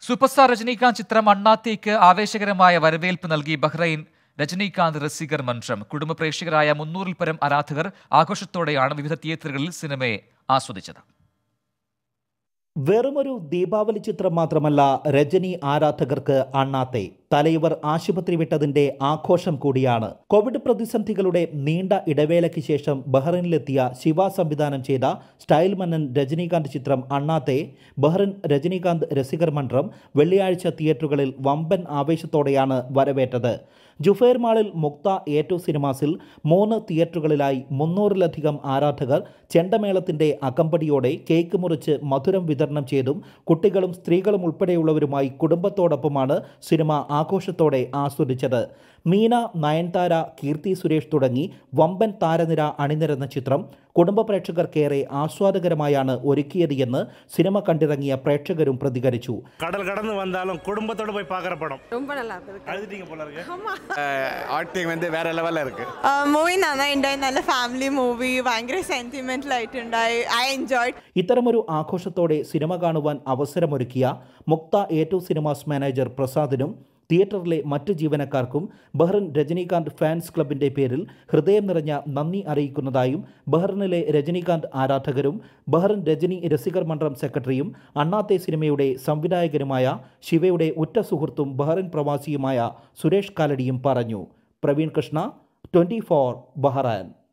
superstar Rajinikanth ചിത്രം അണ്ണാത്തേക്ക് ആവേശകരമായ വരവേൽപ്പ് നൽകി ബഹ്റൈൻ രജനീകാന്ത് രസികർ മന്ത്രം കുടുംബ പ്രേക്ഷകരായ മുന്നൂറിൽ പരം ആരാധകർ ആഘോഷത്തോടെയാണ് വിവിധ തിയേറ്ററുകളിൽ സിനിമയെ ആസ്വദിച്ചത് വെറുമൊരു ദീപാവലി ചിത്രം മാത്രമല്ല രജനി ആരാധകർക്ക് അണ്ണാത്തെ തലൈവർ ആശുപത്രി വിട്ടതിന്റെ ആഘോഷം കൂടിയാണ് കോവിഡ് പ്രതിസന്ധികളുടെ നീണ്ട ഇടവേളയ്ക്ക് ശേഷം ബഹ്റിനിലെത്തിയ ശിവ സംവിധാനം ചെയ്ത സ്റ്റൈൽ മന്നൻ രജനീകാന്ത് ചിത്രം അണ്ണാത്തെ ബഹ്റിൻ രജനീകാന്ത് രസികർ മന്ത്രം വെള്ളിയാഴ്ച തിയേറ്ററുകളിൽ വമ്പൻ ആവേശത്തോടെയാണ് വരവേറ്റത് ജുഫേർ മാളിൽ മുക്ത എ ടു സിനിമാസിൽ മൂന്ന് തിയേറ്ററുകളിലായി മുന്നൂറിലധികം ആരാധകർ ചെണ്ടമേളത്തിന്റെ അകമ്പടിയോടെ കേക്ക് മുറിച്ച് മധുരം വിതരണം ചെയ്തും കുട്ടികളും സ്ത്രീകളും ഉൾപ്പെടെയുള്ളവരുമായി കുടുംബത്തോടൊപ്പമാണ് സിനിമ ആഘോഷത്തോടെ ആസ്വദിച്ചത് മീന നയൻതാര കീർത്തി സുരേഷ് തുടങ്ങി വമ്പൻ താരനിര അണിനിരന്ന ചിത്രം കുടുംബ പ്രേക്ഷകർക്കേറെ ആസ്വാദകരമായാണ് ഒരുക്കിയത് എന്ന് സിനിമ കണ്ടിറങ്ങിയ പ്രേക്ഷകരും പ്രതികരിച്ചു கடல் கடந்து வந்தாலும் குடும்பத்தோட போய் பார்க்குற படம் ரொம்ப நல்லா இருந்தது அழுதுட்டீங்க போல இருக்கு ஆமா ஆக்டிங் வந்து வேற லெவலில் இருக்கு മൂവി നന്നായിണ്ടായി നല്ല ഫാമിലി മൂവി ഭയങ്കര സെന്റിമെന്റൽ ആയിട്ടുണ്ടായി ഐ എൻജോയ് ഇത്തരമൊരു ആഘോഷത്തോടെ സിനിമ കാണുവാൻ അവസരമൊരുക്കിയ Muktha A two cinemas manager പ്രസാദിനും തിയേറ്ററിലെ മറ്റ് ജീവനക്കാർക്കും ബഹ്റിൻ രജനീകാന്ത് ഫാൻസ് ക്ലബിന്റെ പേരിൽ ഹൃദയം നിറഞ്ഞ നന്ദി അറിയിക്കുന്നതായും ബഹ്റിനിലെ രജനീകാന്ത് ആരാധകരും ബഹ്റിൻ രജനി രസികർ മണ്ഡലം സെക്രട്ടറിയും അണ്ണാത്തെ സിനിമയുടെ സംവിധായകനുമായ ശിവയുടെ ഉറ്റ സുഹൃത്തും ബഹ്റിൻ പ്രവാസിയുമായ സുരേഷ് കാലടിയും പറഞ്ഞു Praveen Krishna twenty four Bahrain